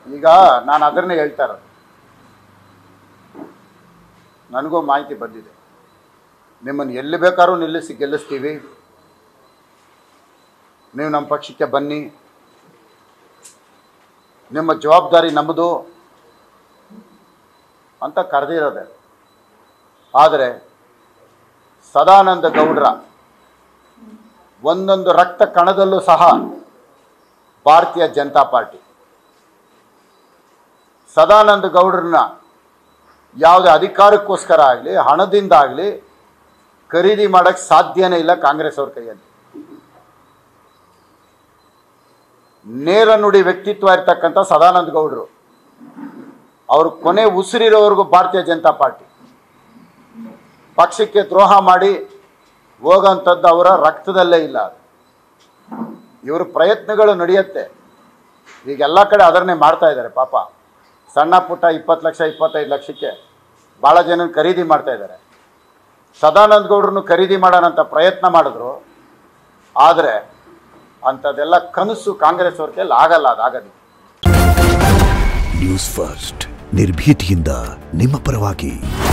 ಈಗ ನಾನು ಅದನ್ನೇ ಹೇಳ್ತಾ ಇರೋದು ನನಗೂ ಮಾಹಿತಿ ಬಂದಿದೆ ನಿಮ್ಮನ್ನು ಎಲ್ಲಿ ಬೇಕಾದ್ರೂ ನಿಲ್ಲಿಸಿ ಗೆಲ್ಲಿಸ್ತೀವಿ ನೀವು ನಮ್ಮ ಪಕ್ಷಕ್ಕೆ ಬನ್ನಿ ನಿಮ್ಮ ಜವಾಬ್ದಾರಿ ನಮ್ಮದು ಅಂತ ಕರೆದಿರೋದೆ ಆದರೆ ಸದಾನಂದ ಗೌಡ್ರ ಒಂದೊಂದು ರಕ್ತ ಕಣದಲ್ಲೂ ಸಹ ಭಾರತೀಯ ಜನತಾ ಪಾರ್ಟಿ ಸದಾನಂದ ಗೌಡ್ರನ್ನ ಯಾವುದೇ ಅಧಿಕಾರಕ್ಕೋಸ್ಕರ ಆಗಲಿ ಹಣದಿಂದ ಆಗಲಿ ಖರೀದಿ ಮಾಡೋಕ್ಕೆ ಸಾಧ್ಯನೇ ಇಲ್ಲ ಕಾಂಗ್ರೆಸ್ ಅವ್ರ ಕೈಯಲ್ಲಿ ನೇರ ನುಡಿ ವ್ಯಕ್ತಿತ್ವ ಇರ್ತಕ್ಕಂಥ ಸದಾನಂದ ಗೌಡರು ಅವರು ಕೊನೆ ಉಸಿರಿರೋವರೆಗೂ ಭಾರತೀಯ ಜನತಾ ಪಾರ್ಟಿ ಪಕ್ಷಕ್ಕೆ ದ್ರೋಹ ಮಾಡಿ ಹೋಗೋಂಥದ್ದು ಅವರ ರಕ್ತದಲ್ಲೇ ಇಲ್ಲ ಅದು ಇವ್ರ ಪ್ರಯತ್ನಗಳು ನಡೆಯುತ್ತೆ ಈಗ ಎಲ್ಲ ಕಡೆ ಅದನ್ನೇ ಮಾಡ್ತಾ ಇದ್ದಾರೆ ಪಾಪ ಸಣ್ಣ ಪುಟ್ಟ ಇಪ್ಪತ್ತು ಲಕ್ಷ ಇಪ್ಪತ್ತೈದು ಲಕ್ಷಕ್ಕೆ ಭಾಳ ಜನ ಖರೀದಿ ಮಾಡ್ತಾ ಇದ್ದಾರೆ ಸದಾನಂದ ಗೌಡ್ರನ್ನು ಖರೀದಿ ಮಾಡೋಣಂತ ಪ್ರಯತ್ನ ಮಾಡಿದ್ರು ಆದರೆ ಅಂಥದ್ದೆಲ್ಲ ಕನಸು ಕಾಂಗ್ರೆಸ್ ಅವ್ರ ಕೈಯಲ್ಲಿ ಆಗಲ್ಲ ಅದಾಗದು ನ್ಯೂಸ್ ಫಸ್ಟ್ ನಿರ್ಭೀತಿಯಿಂದ ನಿಮ್ಮ ಪರವಾಗಿ